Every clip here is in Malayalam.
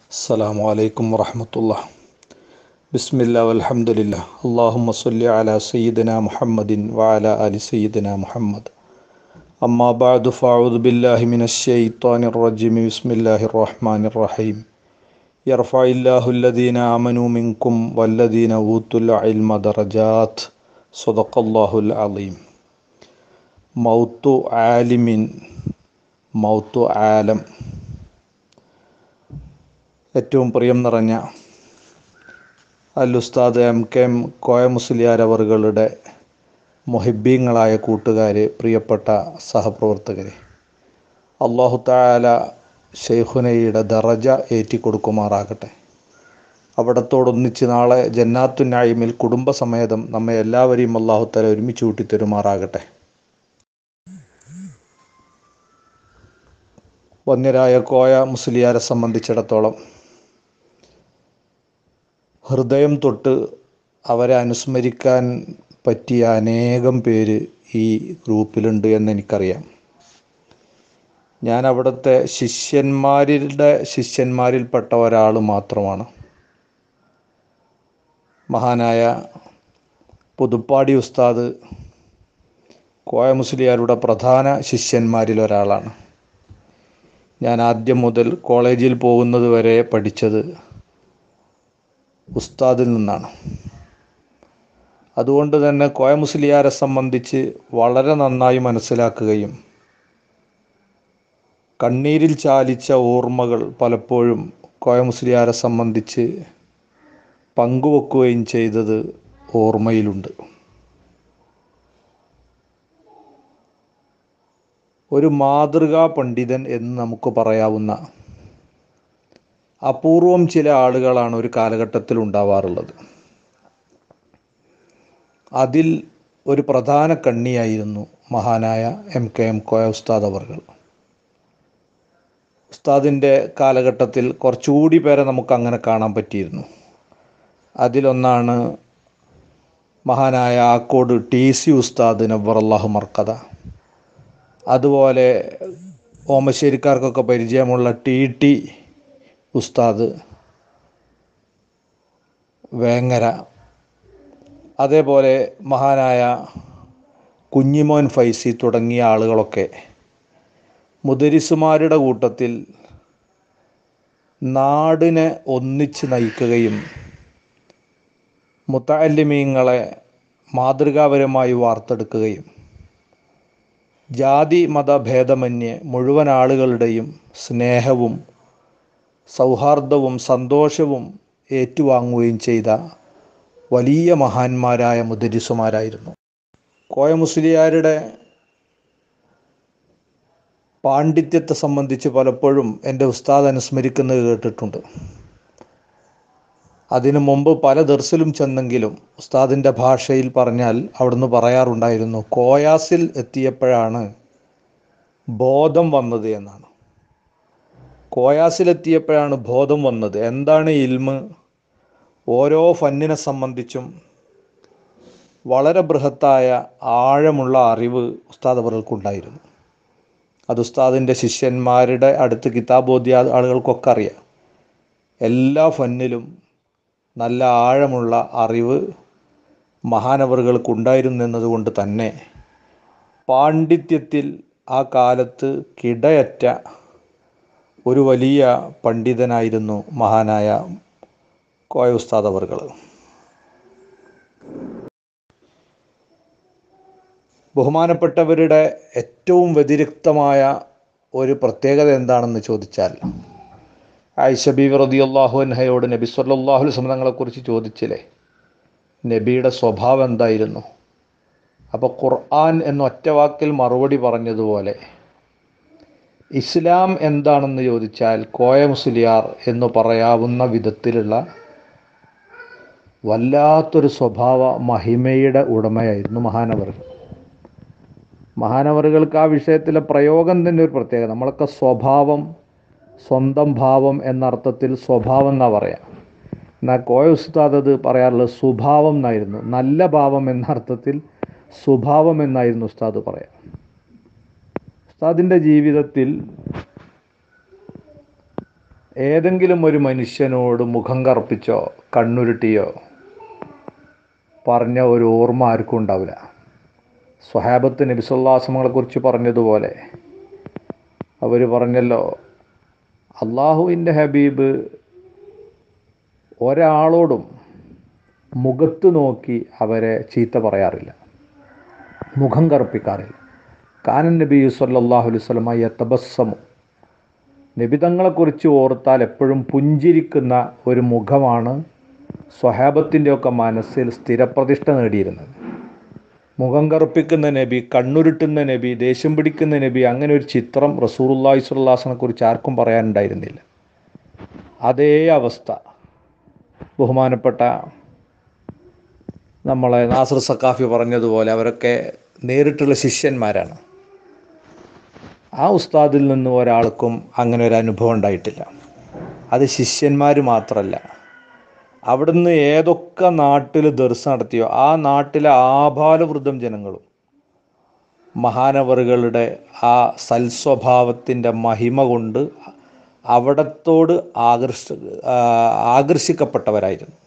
السلام عليكم ورحمة الله بسم الله والحمد لله اللهم صل على سيدنا محمد وعلى آل سيدنا محمد أما بعد فأعوذ بالله من الشيطان الرجيم بسم الله الرحمن الرحيم يرفع الله الذين آمنوا منكم والذين أوتوا العلم درجات صدق الله العظيم موت عالم موت عالم ഏറ്റവും പ്രിയം നിറഞ്ഞ അൽ ഉസ്താദ് M K M Koya Musliyar അവറുകളുടെ മൊഹിബീങ്ങളായ കൂട്ടുകാരെ പ്രിയപ്പെട്ട സഹപ്രവർത്തകരെ അള്ളാഹു താല ഷെയ്ഖുനയുടെ ദറജ ഏറ്റിക്കൊടുക്കുമാറാകട്ടെ അവിടത്തോടൊന്നിച്ച് നാളെ ജന്നാത്തു നായിമിൽ കുടുംബസമേതം നമ്മെ എല്ലാവരെയും അള്ളാഹു താല ഒരുമിച്ച് കൂട്ടി തരുമാറാകട്ടെ വന്യരായ കോയ മുസ്ലിയാരെ സംബന്ധിച്ചിടത്തോളം ഹൃദയം തൊട്ട് അവരെ അനുസ്മരിക്കാൻ പറ്റിയ അനേകം പേര് ഈ ഗ്രൂപ്പിലുണ്ട് എന്ന് എനിക്കറിയാം ഞാൻ അവിടുത്തെ ശിഷ്യന്മാരുടെ ശിഷ്യന്മാരിൽപ്പെട്ട ഒരാൾ മാത്രമാണ് മഹാനായ പുതുപ്പാടി ഉസ്താദ് കോയ മുസ്ലിയാരുടെ പ്രധാന ശിഷ്യന്മാരിൽ ഒരാളാണ് ഞാൻ ആദ്യം മുതൽ കോളേജിൽ പോകുന്നത് വരെ പഠിച്ചത് ഉസ്താദിൽ നിന്നാണ് അതുകൊണ്ട് തന്നെ കോയ മുസ്ലിയാരെ സംബന്ധിച്ച് വളരെ നന്നായി മനസ്സിലാക്കുകയും കണ്ണീരിൽ ചാലിച്ച ഓർമ്മകൾ പലപ്പോഴും കോയ മുസ്ലിയാരെ സംബന്ധിച്ച് പങ്കുവെക്കുകയും ചെയ്തത് ഓർമ്മയിലുണ്ട് ഒരു മാതൃകാ പണ്ഡിതൻ എന്ന് നമുക്ക് പറയാവുന്ന അപൂർവം ചില ആളുകളാണ് ഒരു കാലഘട്ടത്തിൽ ഉണ്ടാവാറുള്ളത് അതിൽ ഒരു പ്രധാന കണ്ണിയായിരുന്നു മഹാനായ എം കെ എം കോയ ഉസ്താദ് അവർകൾ ഉസ്താദിൻ്റെ കാലഘട്ടത്തിൽ കുറച്ചുകൂടി പേരെ നമുക്ക് അങ്ങനെ കാണാൻ പറ്റിയിരുന്നു അതിലൊന്നാണ് മഹാനായ ആക്കോട് ടി സി ഉസ്താദ് നബ്ബർ അള്ളാഹു മർക്കഥ അതുപോലെ ഓമശ്ശേരിക്കാർക്കൊക്കെ പരിചയമുള്ള ടി ടി ഉസ്താദ് വേങ്ങര അതേപോലെ മഹാനായ കുഞ്ഞിമോൻ ഫൈസി തുടങ്ങിയ ആളുകളൊക്കെ മുദരിസുമാരുടെ കൂട്ടത്തിൽ നാടിനെ ഒന്നിച്ച് നയിക്കുകയും മുത്തല്ലിമീങ്ങളെ മാതൃകാപരമായി വാർത്തെടുക്കുകയും ജാതി മതഭേദമന്യേ മുഴുവൻ ആളുകളുടെയും സ്നേഹവും സൗഹാർദ്ദവും സന്തോഷവും ഏറ്റുവാങ്ങുകയും ചെയ്ത വലിയ മഹാന്മാരായ മുദരിസുമാരായിരുന്നു കോയ മുസ്ലിയാരുടെ പാണ്ഡിത്യത്തെ സംബന്ധിച്ച് പലപ്പോഴും എൻ്റെ ഉസ്താദ് അനുസ്മരിക്കുന്നത് കേട്ടിട്ടുണ്ട് അതിനു മുമ്പ് പല ദർസിലും ചെന്നെങ്കിലും ഉസ്താദിൻ്റെ ഭാഷയിൽ പറഞ്ഞാൽ അവിടുന്ന് പറയാറുണ്ടായിരുന്നു കോയാസിൽ എത്തിയപ്പോഴാണ് ബോധം വന്നത് എന്നാണ് കോയാസിലെത്തിയപ്പോഴാണ് ബോധം വന്നത് എന്താണ് ഇൽമ് ഓരോ ഫന്നിനെ സംബന്ധിച്ചും വളരെ ബൃഹത്തായ ആഴമുള്ള അറിവ് ഉസ്താദ് അവർക്കുണ്ടായിരുന്നു അത് ഉസ്താദിൻ്റെ ശിഷ്യന്മാരുടെ അടുത്ത് കിതാബോധ്യ ആളുകൾക്കൊക്കെ അറിയാം എല്ലാ ഫന്നിലും നല്ല ആഴമുള്ള അറിവ് മഹാനവറുകൾക്കുണ്ടായിരുന്നു എന്നതുകൊണ്ട് തന്നെ പാണ്ഡിത്യത്തിൽ ആ കാലത്ത് കിടയറ്റ ഒരു വലിയ പണ്ഡിതനായിരുന്നു മഹാനായ കോയ ഉസ്താദ് അവർകൾ ബഹുമാനപ്പെട്ടവരുടെ ഏറ്റവും വ്യതിരിക്തമായ ഒരു പ്രത്യേകത എന്താണെന്ന് ചോദിച്ചാൽ ആയിഷ ബി റതി അള്ളാഹു അൻഹയോട് നബി സല്ലാഹു വസ്ലം തങ്ങളെക്കുറിച്ച് ചോദിച്ചില്ലേ നബിയുടെ സ്വഭാവം എന്തായിരുന്നു അപ്പോൾ ഖുർആൻ എന്ന ഒറ്റ വാക്കിൽ മറുപടി പറഞ്ഞതുപോലെ ഇസ്ലാം എന്താണെന്ന് ചോദിച്ചാൽ കോയ മുസ്ലിയാർ എന്ന് പറയാവുന്ന വിധത്തിലുള്ള വല്ലാത്തൊരു സ്വഭാവ മഹിമയുടെ ഉടമയായിരുന്നു മഹാനവറുകൾ മഹാനവറുകൾക്ക് ആ വിഷയത്തിലെ പ്രയോഗം തന്നെ ഒരു പ്രത്യേകത നമ്മളൊക്കെ സ്വഭാവം സ്വന്തം ഭാവം എന്നർത്ഥത്തിൽ സ്വഭാവം എന്നാ പറയാം എന്നാൽ കോയ ഉസ്താദ് അത് പറയാറുള്ളത് സ്വഭാവം എന്നായിരുന്നു നല്ല ഭാവം എന്നർത്ഥത്തിൽ സ്വഭാവം എന്നായിരുന്നു ഉസ്താദ് പറയാം ഉസ്താദിൻ്റെ ജീവിതത്തിൽ ഏതെങ്കിലും ഒരു മനുഷ്യനോട് മുഖം കറുപ്പിച്ചോ കണ്ണുരുട്ടിയോ പറഞ്ഞ ഒരു ഓർമ്മ ആർക്കും ഉണ്ടാവില്ല സ്വഹാബത്ത് നബിസുല്ലാസമങ്ങളെ കുറിച്ച് പറഞ്ഞതുപോലെ അവർ പറഞ്ഞല്ലോ അള്ളാഹുവിൻ്റെ ഹബീബ് ഒരാളോടും മുഖത്ത് നോക്കി അവരെ ചീത്ത പറയാറില്ല മുഖം കറുപ്പിക്കാറില്ല കാനൻ നബി സല്ലാഹു അലൈഹി സ്വലമ യത്തബസ്സമു നബിതങ്ങളെക്കുറിച്ച് ഓർത്താൽ എപ്പോഴും പുഞ്ചിരിക്കുന്ന ഒരു മുഖമാണ് സ്വഹാബത്തിൻ്റെയൊക്കെ മനസ്സിൽ സ്ഥിരപ്രതിഷ്ഠ നേടിയിരുന്നത് മുഖം കറുപ്പിക്കുന്ന നബി കണ്ണുരുട്ടുന്ന നബി ദേഷ്യം പിടിക്കുന്ന നബി അങ്ങനെ ഒരു ചിത്രം റസൂറുല്ലാഹി സ്വല്ലാസിനെ കുറിച്ച് ആർക്കും പറയാനുണ്ടായിരുന്നില്ല അതേ അവസ്ഥ ബഹുമാനപ്പെട്ട നമ്മളെ നാസർ സക്കാഫി പറഞ്ഞതുപോലെ അവരൊക്കെ നേരിട്ടുള്ള ശിഷ്യന്മാരാണ് ആ ഉസ്താദിൽ നിന്ന് ഒരാൾക്കും അങ്ങനെ ഒരു അനുഭവം ഉണ്ടായിട്ടില്ല അത് ശിഷ്യന്മാർ മാത്രമല്ല അവിടുന്ന് ഏതൊക്കെ നാട്ടിൽ ദർശനം നടത്തിയോ ആ നാട്ടിലെ ആഭാലവൃദ്ധം ജനങ്ങളും മഹാനവറുകളുടെ ആ സൽസ്വഭാവത്തിൻ്റെ മഹിമ കൊണ്ട് അവിടത്തോട് ആകർഷ ആകർഷിക്കപ്പെട്ടവരായിരുന്നു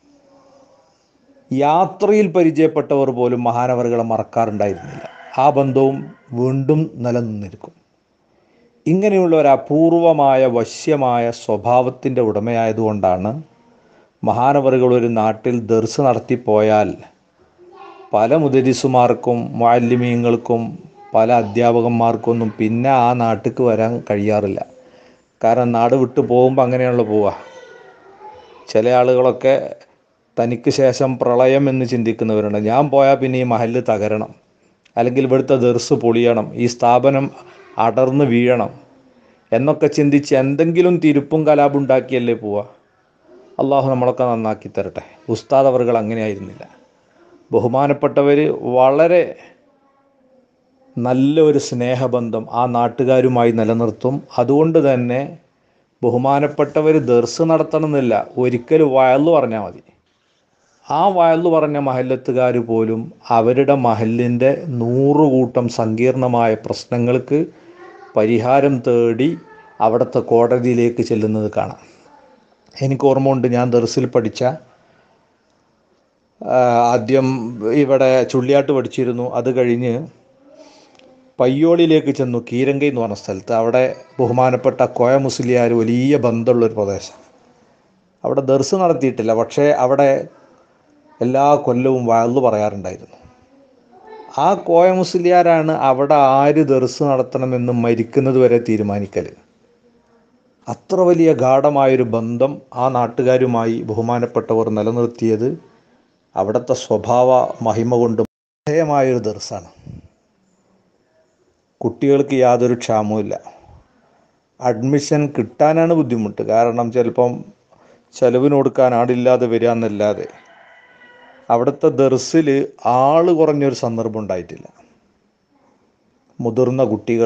യാത്രയിൽ പരിചയപ്പെട്ടവർ പോലും മഹാനവറുകളെ മറക്കാറുണ്ടായിരുന്നില്ല ആ ബന്ധവും വീണ്ടും നിലനിന്നിരിക്കും ഇങ്ങനെയുള്ള ഒരു അപൂർവമായ വശ്യമായ സ്വഭാവത്തിൻ്റെ ഉടമയായതുകൊണ്ടാണ് മഹാനവറുകൾ ഒരു നാട്ടിൽ ദർസ് നടത്തിപ്പോയാൽ പല മുദരിസുമാർക്കും മാലിന്യങ്ങൾക്കും പല അധ്യാപകന്മാർക്കൊന്നും പിന്നെ ആ നാട്ടിലേക്ക് വരാൻ കഴിയാറില്ല കാരണം നാട് വിട്ടു പോകുമ്പോൾ അങ്ങനെയാണല്ലോ പോവുക ചില ആളുകളൊക്കെ തനിക്ക് ശേഷം പ്രളയം എന്ന് ചിന്തിക്കുന്നവരുണ്ട് ഞാൻ പോയാൽ പിന്നെ ഈ മഹല് തകരണം അല്ലെങ്കിൽ ഇവിടുത്തെ ദർസ് പൊളിയണം ഈ സ്ഥാപനം അടർന്ന് വീഴണം എന്നൊക്കെ ചിന്തിച്ച് എന്തെങ്കിലും തിരുപ്പും കലാപുണ്ടാക്കിയല്ലേ പോവുക അള്ളാഹു നമ്മളൊക്കെ നന്നാക്കി തരട്ടെ ഉസ്താദ് അവർകൾ അങ്ങനെയായിരുന്നില്ല ബഹുമാനപ്പെട്ടവർ വളരെ നല്ല ഒരു സ്നേഹബന്ധം ആ നാട്ടുകാരുമായി നിലനിർത്തും അതുകൊണ്ട് തന്നെ ബഹുമാനപ്പെട്ടവർ ദർസ് നടത്തണമെന്നില്ല ഒരിക്കലും വയലു പറഞ്ഞാൽ മതി ആ വയലു പറഞ്ഞ മഹല്ലത്തുകാർ പോലും അവരുടെ മഹലിൻ്റെ നൂറുകൂട്ടം സങ്കീർണമായ പ്രശ്നങ്ങൾക്ക് പരിഹാരം തേടി അവിടുത്തെ കോടതിയിലേക്ക് ചെല്ലുന്നത് കാണാം എനിക്ക് ഓർമ്മയുണ്ട് ഞാൻ ദർസിൽ പഠിച്ച ആദ്യം ഇവിടെ ചുള്ളിയാട്ട് പഠിച്ചിരുന്നു അത് കഴിഞ്ഞ് പയ്യോളിലേക്ക് ചെന്നു കീരങ്കൈ എന്ന് പറഞ്ഞ സ്ഥലത്ത് അവിടെ ബഹുമാനപ്പെട്ട കോയ മുസ്ലിയാർ വലിയ ബന്ധമുള്ളൊരു പ്രദേശം അവിടെ ദർസ് നടത്തിയിട്ടില്ല പക്ഷേ അവിടെ എല്ലാ കൊല്ലവും വയലു പറയാറുണ്ടായിരുന്നു ആ കോയ മുസ്ലിയാരാണ് അവിടെ ആര് ദർസ് നടത്തണമെന്ന് മരിക്കുന്നത് വരെ തീരുമാനിക്കൽ അത്ര വലിയ ഗാഠമായൊരു ബന്ധം ആ നാട്ടുകാരുമായി ബഹുമാനപ്പെട്ടവർ നിലനിർത്തിയത് അവിടുത്തെ സ്വഭാവ മഹിമ കൊണ്ട് വിധേയമായൊരു ദർസാണ് കുട്ടികൾക്ക് യാതൊരു ക്ഷാമവുമില്ല അഡ്മിഷൻ കിട്ടാനാണ് ബുദ്ധിമുട്ട് കാരണം ചിലപ്പം ചെലവിന് കൊടുക്കാൻ ആളില്ലാതെ വരിക എന്നല്ലാതെ അവിടുത്തെ ദർസിൽ ആൾ കുറഞ്ഞൊരു സന്ദർഭം ഉണ്ടായിട്ടില്ല മുതിർന്ന കുട്ടികൾ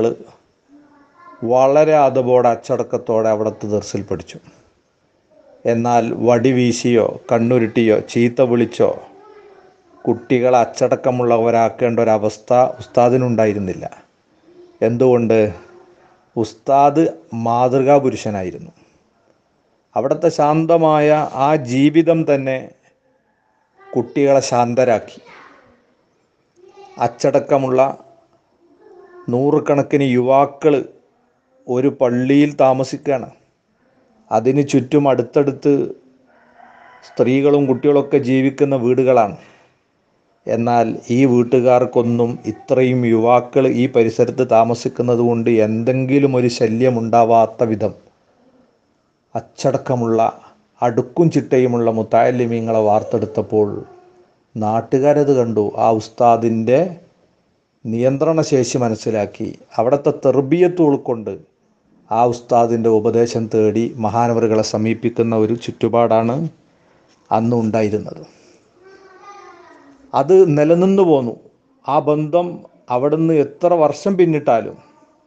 വളരെ അതപോടെ അച്ചടക്കത്തോടെ അവിടുത്തെ ദർസിൽ പഠിച്ചു എന്നാൽ വടി വീശിയോ കണ്ണുരുട്ടിയോ ചീത്ത വിളിച്ചോ കുട്ടികളെ അച്ചടക്കമുള്ളവരാക്കേണ്ട ഒരവസ്ഥ ഉസ്താദിനുണ്ടായിരുന്നില്ല എന്തുകൊണ്ട് ഉസ്താദ് മാതൃകാ പുരുഷനായിരുന്നു അവിടുത്തെ ശാന്തമായ ആ ജീവിതം തന്നെ കുട്ടികളെ ശാന്തരാക്കി അച്ചടക്കമുള്ള നൂറുകണക്കിന് യുവാക്കൾ ഒരു പള്ളിയിൽ താമസിക്കുകയാണ് അതിന് ചുറ്റും അടുത്തടുത്ത് സ്ത്രീകളും കുട്ടികളൊക്കെ ജീവിക്കുന്ന വീടുകളാണ് എന്നാൽ ഈ വീട്ടുകാർക്കൊന്നും ഇത്രയും യുവാക്കൾ ഈ പരിസരത്ത് താമസിക്കുന്നത് കൊണ്ട് എന്തെങ്കിലും ഒരു ശല്യമുണ്ടാവാത്ത വിധം അച്ചടക്കമുള്ള അടുക്കും ചിട്ടയുമുള്ള മുത്തായല്യമീങ്ങളെ വാർത്തെടുത്തപ്പോൾ നാട്ടുകാരത് കണ്ടു ആ ഉസ്താദിൻ്റെ നിയന്ത്രണശേഷി മനസ്സിലാക്കി അവിടുത്തെ തെർബിയത്ത് ഉൾക്കൊണ്ട് ആ ഉസ്താദിൻ്റെ ഉപദേശം തേടി മഹാനവറുകളെ സമീപിക്കുന്ന ഒരു ചുറ്റുപാടാണ് അന്ന് ഉണ്ടായിരുന്നത് അത് നിലനിന്നു പോന്നു ആ ബന്ധം അവിടുന്ന് എത്ര വർഷം പിന്നിട്ടാലും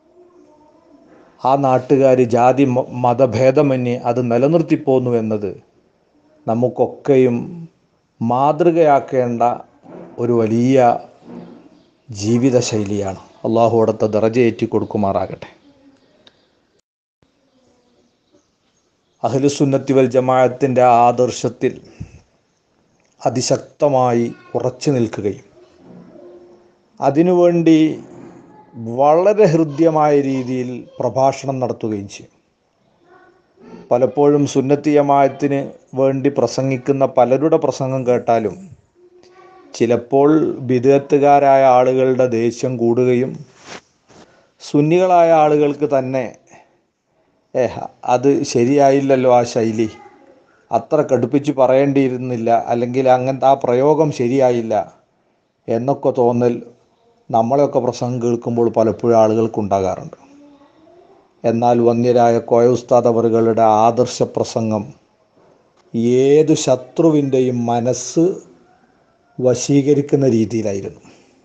ആ നാട്ടുകാർ ജാതി മ- മതഭേദമന്യേ അത് നിലനിർത്തിപ്പോന്നു എന്നത് നമുക്കൊക്കെയും മാതൃകയാക്കേണ്ട ഒരു വലിയ ജീവിതശൈലിയാണ് അള്ളാഹു അവിടുത്തെ ദറജയേറ്റി കൊടുക്കുമാറാകട്ടെ അഹ്ലുസുന്നത്തി വൽ ജമാഅത്തിൻ്റെ ആദർശത്തിൽ അതിശക്തമായി ഉറച്ചു നിൽക്കുകയും അതിനുവേണ്ടി വളരെ ഹൃദ്യമായ രീതിയിൽ പ്രഭാഷണം നടത്തുകയും ചെയ്യും പലപ്പോഴും സുന്നത്തി ജമാഅത്തിന് വേണ്ടി പ്രസംഗിക്കുന്ന പലരുടെ പ്രസംഗം കേട്ടാലും ചിലപ്പോൾ ബിദത്തുകാരായ ആളുകളുടെ ദേഷ്യം കൂടുകയും സുന്നികളായ ആളുകൾക്ക് തന്നെ ഏഹ് അത് ശരിയായില്ലല്ലോ ആ ശൈലി അത്ര കടുപ്പിച്ച് പറയേണ്ടിയിരുന്നില്ല അല്ലെങ്കിൽ അങ്ങനത്തെ ആ പ്രയോഗം ശരിയായില്ല എന്നൊക്കെ തോന്നൽ നമ്മളെയൊക്കെ പ്രസംഗം കേൾക്കുമ്പോൾ പലപ്പോഴും ആളുകൾക്ക് ഉണ്ടാകാറുണ്ട് എന്നാൽ വന്യരായ കോയ ഉസ്താദ് അവറുകളുടെ ആദർശ പ്രസംഗം ഏതു ശത്രുവിൻ്റെയും മനസ്സ് വശീകരിക്കുന്ന രീതിയിലായിരുന്നു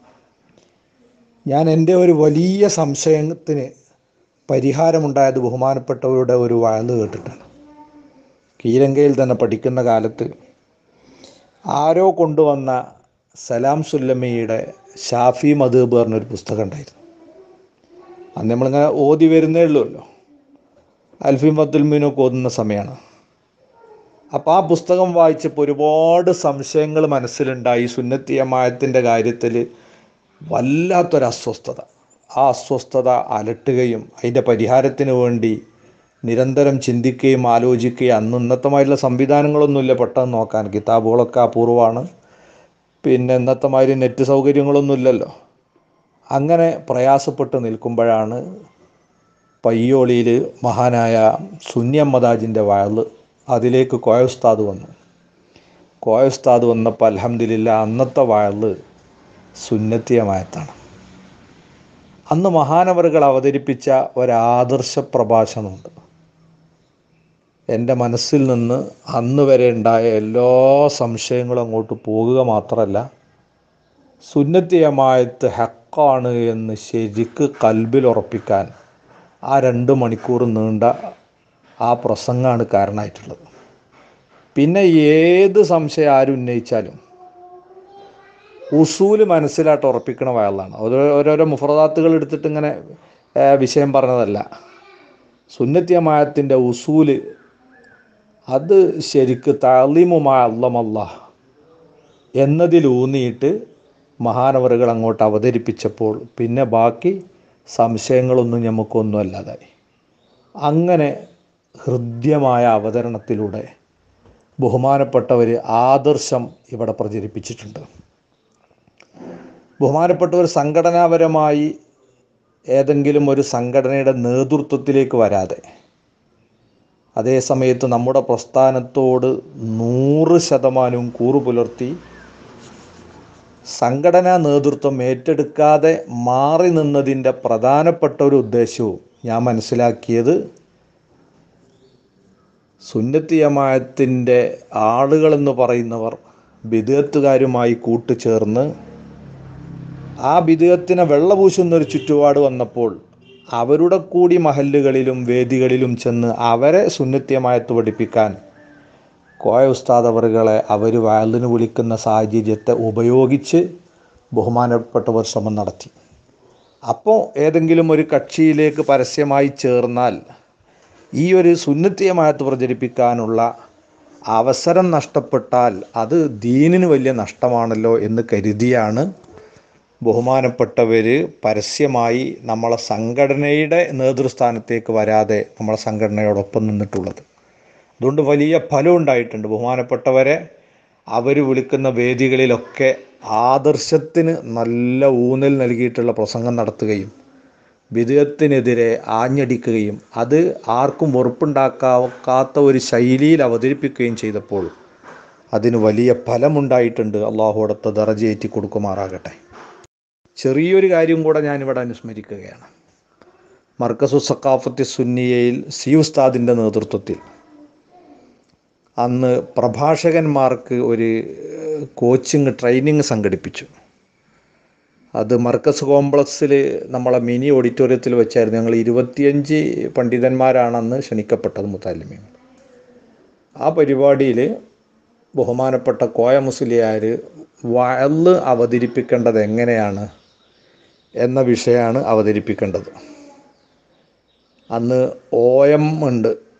ഞാൻ എൻ്റെ ഒരു വലിയ സംശയത്തിന് പരിഹാരമുണ്ടായത് ബഹുമാനപ്പെട്ടവരുടെ ഒരു വഴല് കേട്ടിട്ടാണ് കീരങ്കയിൽ തന്നെ പഠിക്കുന്ന കാലത്ത് ആരോ കൊണ്ടുവന്ന സലാം സുല്ലമ്മയുടെ ഷാഫി മധൂബ് പറഞ്ഞൊരു പുസ്തകം ഉണ്ടായിരുന്നു അന്ന് നമ്മളിങ്ങനെ ഓതി വരുന്നേ ഉള്ളൂല്ലോ അൽഫി മത്തുൽമീനൊക്കെ ഓതുന്ന സമയമാണ് അപ്പോൾ ആ പുസ്തകം വായിച്ചപ്പോൾ ഒരുപാട് സംശയങ്ങൾ മനസ്സിലുണ്ടായി സുന്നത്തിയമായത്തിൻ്റെ കാര്യത്തിൽ വല്ലാത്തൊരു അസ്വസ്ഥത ആ അസ്വസ്ഥത അലട്ടുകയും അതിൻ്റെ പരിഹാരത്തിന് വേണ്ടി നിരന്തരം ചിന്തിക്കുകയും ആലോചിക്കുകയും അന്ന് ഇന്നത്തമായിട്ടുള്ള സംവിധാനങ്ങളൊന്നുമില്ല പെട്ടെന്ന് നോക്കാൻ കിതാബുകളൊക്കെ അപൂർവമാണ് പിന്നെ ഇന്നത്തെ മാതിരി നെറ്റ് സൗകര്യങ്ങളൊന്നുമില്ലല്ലോ അങ്ങനെ പ്രയാസപ്പെട്ട് നിൽക്കുമ്പോഴാണ് പയ്യോളിയിൽ മഹാനായ സുന്നി അമ്മദാജിൻ്റെ വയല് അതിലേക്ക് കോയസ്താദ് വന്നു കോയസ്താദ് വന്നപ്പോൾ അലഹമില്ല അന്നത്തെ വയല് സുന്നത്തിയമായത്താണ് അന്ന് മഹാനവറുകൾ അവതരിപ്പിച്ച ഒരാദർശ പ്രഭാഷണമുണ്ട് എൻ്റെ മനസ്സിൽ നിന്ന് അന്ന് വരെ ഉണ്ടായ എല്ലാ സംശയങ്ങളും അങ്ങോട്ട് പോകുക മാത്രമല്ല സുന്നത്തിയമായത്ത് ഹക്കാണ് എന്ന് ശരിക്ക് കൽബിൽ ഉറപ്പിക്കാൻ ആ രണ്ട് മണിക്കൂർ നീണ്ട ആ പ്രസംഗമാണ് കാരണമായിട്ടുള്ളത് പിന്നെ ഏത് സംശയം ആരും ഉന്നയിച്ചാലും ഉസൂല് മനസ്സിലായിട്ട് ഉറപ്പിക്കണ വയലാണ് ഓരോ ഓരോരോ മുഫറദാത്തുകൾ എടുത്തിട്ട് ഇങ്ങനെ വിഷയം പറഞ്ഞതല്ല സുന്നത്യമായത്തിൻ്റെ ഉസൂല് അത് ശരിക്ക് താലീമുമായ അള്ളമല്ല എന്നതിലൂന്നിയിട്ട് മഹാനവറുകൾ അങ്ങോട്ട് അവതരിപ്പിച്ചപ്പോൾ പിന്നെ ബാക്കി സംശയങ്ങളൊന്നും നമുക്കൊന്നും അല്ലാതായി അങ്ങനെ ഹൃദ്യമായ അവതരണത്തിലൂടെ ബഹുമാനപ്പെട്ടവർ ആദർശം ഇവിടെ പ്രചരിപ്പിച്ചിട്ടുണ്ട് ബഹുമാനപ്പെട്ടവർ സംഘടനാപരമായി ഏതെങ്കിലും ഒരു സംഘടനയുടെ നേതൃത്വത്തിലേക്ക് വരാതെ അതേ സമയത്ത് നമ്മുടെ പ്രസ്ഥാനത്തോട് നൂറ് ശതമാനവും കൂറു പുലർത്തി സംഘടനാ നേതൃത്വം ഏറ്റെടുക്കാതെ മാറി നിന്നതിൻ്റെ പ്രധാനപ്പെട്ട ഒരു ഉദ്ദേശവും ഞാൻ മനസ്സിലാക്കിയത് സുന്നത്തിയമായത്തിൻ്റെ ആളുകളെന്ന് പറയുന്നവർ ബിദത്തുകാരുമായി കൂട്ടുചേർന്ന് ആ ബിദത്തിനെ വെള്ളപൂശുന്നൊരു ചുറ്റുപാട് വന്നപ്പോൾ അവരുടെ കൂടി മഹല്ലുകളിലും വേദികളിലും ചെന്ന് അവരെ സുന്നത്യമായത്ത് പഠിപ്പിക്കാൻ കോയ ഉസ്താദ് അവറുകളെ അവർ വയലിന് വിളിക്കുന്ന സാഹചര്യത്തെ ഉപയോഗിച്ച് ബഹുമാനപ്പെട്ടവർ ശ്രമം നടത്തി അപ്പോൾ ഏതെങ്കിലും ഒരു കക്ഷിയിലേക്ക് പരസ്യമായി ചേർന്നാൽ ഈ ഒരു സുന്നത്തിയമായത്ത് പ്രചരിപ്പിക്കാനുള്ള അവസരം നഷ്ടപ്പെട്ടാൽ അത് ദീനിന് വലിയ നഷ്ടമാണല്ലോ എന്ന് കരുതിയാണ് ബഹുമാനപ്പെട്ടവർ പരസ്യമായി നമ്മളെ സംഘടനയുടെ നേതൃസ്ഥാനത്തേക്ക് വരാതെ നമ്മളെ സംഘടനയോടൊപ്പം നിന്നിട്ടുള്ളത് അതുകൊണ്ട് വലിയ ഫലം ഉണ്ടായിട്ടുണ്ട് ബഹുമാനപ്പെട്ടവരെ അവർ വിളിക്കുന്ന വേദികളിലൊക്കെ ആദർശത്തിന് നല്ല ഊന്നൽ നൽകിയിട്ടുള്ള പ്രസംഗം നടത്തുകയും വിധേയത്തിനെതിരെ ആഞ്ഞടിക്കുകയും അത് ആർക്കും വെറുപ്പുണ്ടാക്കാത്ത ഒരു ശൈലിയിൽ അവതരിപ്പിക്കുകയും ചെയ്തപ്പോൾ അതിന് വലിയ ഫലമുണ്ടായിട്ടുണ്ട് അള്ളാഹുടത്ത് ദറജയേറ്റി കൊടുക്കുമാറാകട്ടെ ചെറിയൊരു കാര്യം കൂടെ ഞാനിവിടെ അനുസ്മരിക്കുകയാണ് മർക്കസു സക്കാഫത്തി സുന്നിയയിൽ സി ഉസ്താദിൻ്റെ നേതൃത്വത്തിൽ അന്ന് പ്രഭാഷകന്മാർക്ക് ഒരു കോച്ചിങ് ട്രെയിനിങ് സംഘടിപ്പിച്ചു അത് മർക്കസ് കോംപ്ലക്സിൽ നമ്മളെ മിനി ഓഡിറ്റോറിയത്തിൽ വെച്ചായിരുന്നു ഞങ്ങൾ ഇരുപത്തിയഞ്ച് പണ്ഡിതന്മാരാണ് അന്ന് ക്ഷണിക്കപ്പെട്ടത് മുത്താലിമ്യങ്ങൾ ആ പരിപാടിയിൽ ബഹുമാനപ്പെട്ട കോയ മുസ്ലിയാർ വയല് അവതരിപ്പിക്കേണ്ടത് എങ്ങനെയാണ് എന്ന വിഷയമാണ് അവതരിപ്പിക്കേണ്ടത് അന്ന് ഒ എം ഉണ്ട്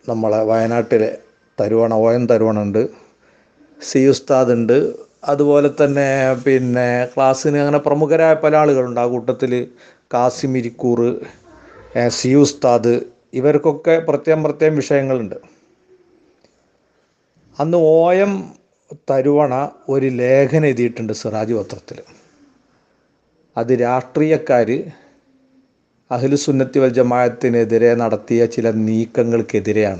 നമ്മളെ വയനാട്ടിലെ തരുവണ ഓ എം തരുവണ ഉണ്ട് സി ഉസ്താദ് ഉണ്ട് അതുപോലെ തന്നെ പിന്നെ ക്ലാസ്സിന് അങ്ങനെ പ്രമുഖരായ പല ആളുകളുണ്ട് ആ കൂട്ടത്തിൽ കാസിം ഇരിക്കൂർ ഏ, സി ഉസ്താദ് ഇവർക്കൊക്കെ പ്രത്യേകം പ്രത്യേകം വിഷയങ്ങളുണ്ട് അന്ന് ഓ എം തരുവണ ഒരു ലേഖനം എഴുതിയിട്ടുണ്ട് സിറാജ് പത്രത്തിൽ അത് രാഷ്ട്രീയക്കാർ അഖിലുസുന്നത്തി വൽ ജമാഅത്തിനെതിരെ നടത്തിയ ചില നീക്കങ്ങൾക്കെതിരെയാണ്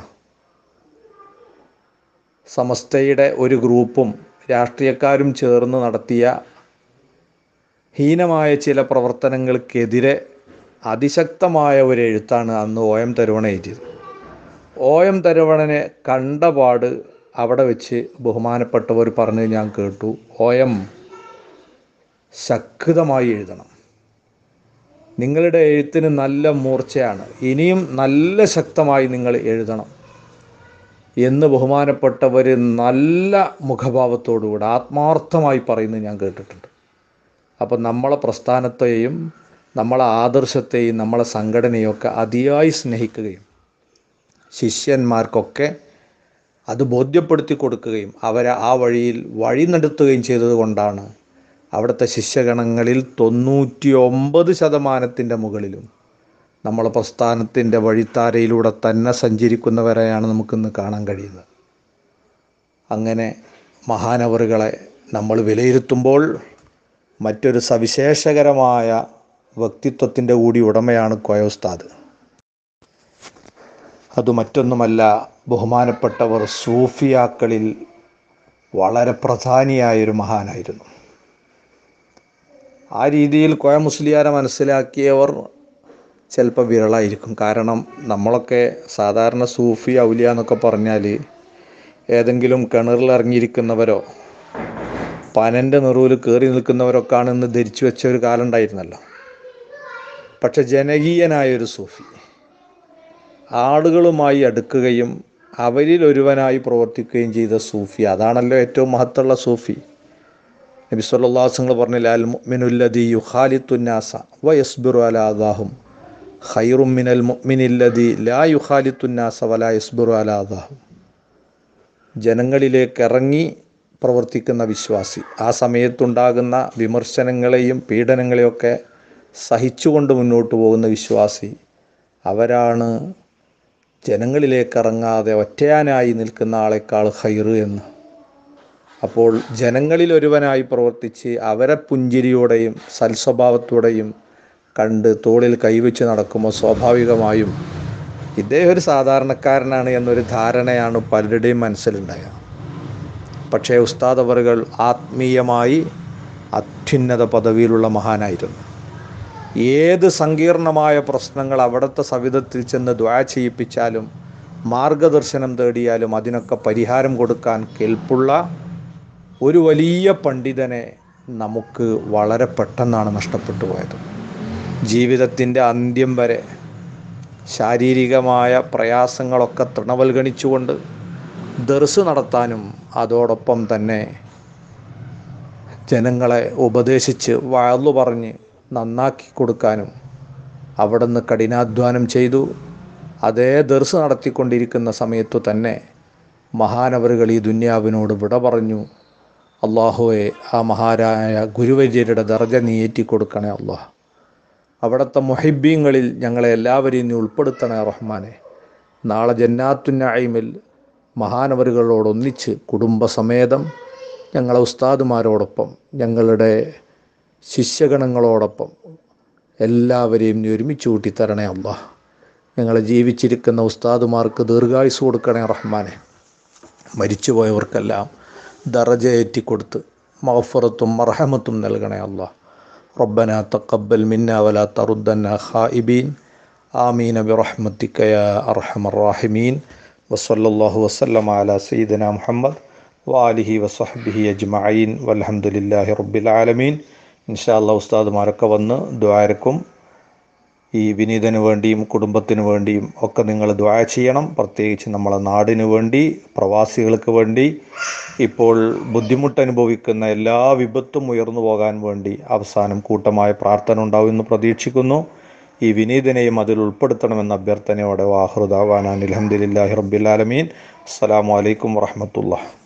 സമസ്തയുടെ ഒരു ഗ്രൂപ്പും രാഷ്ട്രീയക്കാരും ചേർന്ന് നടത്തിയ ഹീനമായ ചില പ്രവർത്തനങ്ങൾക്കെതിരെ അതിശക്തമായ ഒരു എഴുത്താണ് അന്ന് ഒ എം തരുവണ എഴുതിയത് ഒ എം തരുവണനെ കണ്ടപാട് അവിടെ വെച്ച് ബഹുമാനപ്പെട്ടവർ പറഞ്ഞ് ഞാൻ കേട്ടു ഒ എം ശക്തമായി എഴുതണം നിങ്ങളുടെ എഴുത്തിന് നല്ല മൂർച്ചയാണ് ഇനിയും നല്ല ശക്തമായി നിങ്ങൾ എഴുതണം എന്ന് ബഹുമാനപ്പെട്ടവർ നല്ല മുഖഭാവത്തോടുകൂടെ ആത്മാർത്ഥമായി പറയുന്നത് ഞാൻ കേട്ടിട്ടുണ്ട് അപ്പം നമ്മളെ പ്രസ്ഥാനത്തെയും നമ്മളെ ആദർശത്തെയും നമ്മളെ സംഘടനയും ഒക്കെ അതിയായി സ്നേഹിക്കുകയും ശിഷ്യന്മാർക്കൊക്കെ അത് ബോധ്യപ്പെടുത്തി കൊടുക്കുകയും അവരെ ആ വഴിയിൽ വഴി നടത്തുകയും ചെയ്തതുകൊണ്ടാണ് അവിടുത്തെ ശിഷ്യഗണങ്ങളിൽ തൊണ്ണൂറ്റി ഒമ്പത് ശതമാനത്തിൻ്റെ മുകളിലും നമ്മളെ പ്രസ്ഥാനത്തിൻ്റെ വഴിത്താരയിലൂടെ തന്നെ സഞ്ചരിക്കുന്നവരെയാണ് നമുക്കിന്ന് കാണാൻ കഴിയുന്നത് അങ്ങനെ മഹാനവറുകളെ നമ്മൾ വിലയിരുത്തുമ്പോൾ മറ്റൊരു സവിശേഷകരമായ വ്യക്തിത്വത്തിൻ്റെ കൂടി ഉടമയാണ് കോയോസ്താദ് അത് മറ്റൊന്നുമല്ല ബഹുമാനപ്പെട്ടവർ സൂഫിയാക്കളിൽ വളരെ പ്രധാനിയായൊരു മഹാനായിരുന്നു ആ രീതിയിൽ കോയ മുസ്ലിയാരെ മനസ്സിലാക്കിയവർ ചിലപ്പോൾ വിരളായിരിക്കും കാരണം നമ്മളൊക്കെ സാധാരണ സൂഫി ഔലിയ എന്നൊക്കെ പറഞ്ഞാൽ ഏതെങ്കിലും കിണറിൽ ഇറങ്ങിയിരിക്കുന്നവരോ പനൻ്റെ നിറവിൽ കയറി നിൽക്കുന്നവരൊക്കെയാണ് ഇന്ന് ധരിച്ചു വെച്ച ഒരു കാലം ഉണ്ടായിരുന്നല്ലോ പക്ഷെ ജനകീയനായൊരു സൂഫി ആളുകളുമായി അടുക്കുകയും അവരിൽ ഒരുവനായി പ്രവർത്തിക്കുകയും ചെയ്ത സൂഫി അതാണല്ലോ ഏറ്റവും മഹത്തുള്ള സൂഫി നബി സല്ലാസങ്ങൾ പറഞ്ഞില്ല അൽ മുഅ്മിനുല്ലദി യുഖാലിത്തുന്നാസ വ യസ്ബിറു അലാ അദാഹും ഖൈറും മിനൽ മുഅ്മിനില്ലദി ലാ യുഖാലിത്തുന്നാസ വലാ യസ്ബിറു അലാ അദാഹും ജനങ്ങളിലേക്ക് ഇറങ്ങി പ്രവർത്തിക്കുന്ന വിശ്വാസി ആ സമയത്തുണ്ടാകുന്ന വിമർശനങ്ങളെയും പീഡനങ്ങളെയൊക്കെ സഹിച്ചുകൊണ്ട് മുന്നോട്ട് പോകുന്ന വിശ്വാസി അവരാണ് ജനങ്ങളിലേക്ക് ഇറങ്ങാതെ ഒറ്റയാനായി നിൽക്കുന്ന ആളെക്കാൾ ഹൈറ് എന്ന് അപ്പോൾ ജനങ്ങളിൽ ഒരുവനായി പ്രവർത്തിച്ച് അവരെ പുഞ്ചിരിയോടെയും സൽസ്വഭാവത്തോടെയും കണ്ട് തോളിൽ കൈവച്ച് നടക്കുമ്പോൾ സ്വാഭാവികമായും ഇദ്ദേഹം ഒരു സാധാരണക്കാരനാണ് എന്നൊരു ധാരണയാണ് പലരുടെയും മനസ്സിലുണ്ടായത് പക്ഷേ ഉസ്താദ് അവറുകൾ ആത്മീയമായി അത്യുന്നത പദവിയിലുള്ള മഹാനായിരുന്നു ഏത് സങ്കീർണമായ പ്രശ്നങ്ങൾ അവിടുത്തെ സവിധത്തിൽ ചെന്ന് ദ്വാ ചെയ്യിപ്പിച്ചാലും മാർഗദർശനം തേടിയാലും അതിനൊക്കെ പരിഹാരം കൊടുക്കാൻ കെൽപ്പുള്ള ഒരു വലിയ പണ്ഡിതനെ നമുക്ക് വളരെ പെട്ടെന്നാണ് നഷ്ടപ്പെട്ടു പോയത് ജീവിതത്തിൻ്റെ അന്ത്യം വരെ ശാരീരികമായ പ്രയാസങ്ങളൊക്കെ തൃണവൽഗണിച്ചുകൊണ്ട് ദർസ് നടത്താനും അതോടൊപ്പം തന്നെ ജനങ്ങളെ ഉപദേശിച്ച് വാഴ്ന്നു പറഞ്ഞ് നന്നാക്കി കൊടുക്കാനും അവിടുന്ന് കഠിനാധ്വാനം ചെയ്തു അതേ ദർസ് നടത്തിക്കൊണ്ടിരിക്കുന്ന സമയത്തു തന്നെ മഹാനവറുകൾ ഈ ദുന്യാവിനോട് വിട പറഞ്ഞു അള്ളാഹുവെ ആ മഹാരായ ഗുരുവര്യരുടെ ദർജ നീയേറ്റി കൊടുക്കണേ അള്ളാഹ് അവിടുത്തെ മൊഹിബ്യങ്ങളിൽ ഞങ്ങളെ എല്ലാവരെയും നീ ഉൾപ്പെടുത്തണേ റഹ്മാനെ നാളെ ജന്നാത്തുന്നൈമിൽ മഹാനവറുകളോടൊന്നിച്ച് കുടുംബസമേതം ഞങ്ങളെ ഉസ്താദുമാരോടൊപ്പം ഞങ്ങളുടെ ശിഷ്യഗണങ്ങളോടൊപ്പം എല്ലാവരെയും നീ ഒരുമിച്ച് കൂട്ടിത്തരണേ അള്ളാ ഞങ്ങളെ ജീവിച്ചിരിക്കുന്ന ഉസ്താദുമാർക്ക് ദീർഘായുസ് കൊടുക്കണേ റഹ്മാനെ മരിച്ചുപോയവർക്കെല്ലാം ദറജയേറ്റി കൊടുത്ത് മഹഫറത്തും മർഹമത്തും നൽകണേ അള്ളാഹ് ربنا تقبل منا ولا تردنا خائبين آمين برحمتك يا أرحم الراحمين وصلى الله وسلم على سيدنا محمد وآله وصحبه أجمعين والحمد لله رب العالمين إن شاء الله أستاذ മാരൊക്കെ വന്ന് ദ്വാരക്കും ഈ വിനീതന് വേണ്ടിയും കുടുംബത്തിന് വേണ്ടിയും ഒക്കെ നിങ്ങൾ ദ്വായ ചെയ്യണം പ്രത്യേകിച്ച് നമ്മളെ നാടിന് വേണ്ടി പ്രവാസികൾക്ക് വേണ്ടി ഇപ്പോൾ ബുദ്ധിമുട്ട് അനുഭവിക്കുന്ന എല്ലാ വിപത്തും ഉയർന്നു പോകാൻ വേണ്ടി അവസാനം കൂട്ടമായ പ്രാർത്ഥന ഉണ്ടാവുമെന്ന് പ്രതീക്ഷിക്കുന്നു ഈ വിനീതനെയും അതിൽ ഉൾപ്പെടുത്തണമെന്ന അഭ്യർത്ഥനയോടെ വാഹൃദാവാനാൻ അലഹമുല്ലാഹി റബ്ബിലാലമീൻ അസ്സലാമു അലൈക്കും വറഹമത്തുള്ള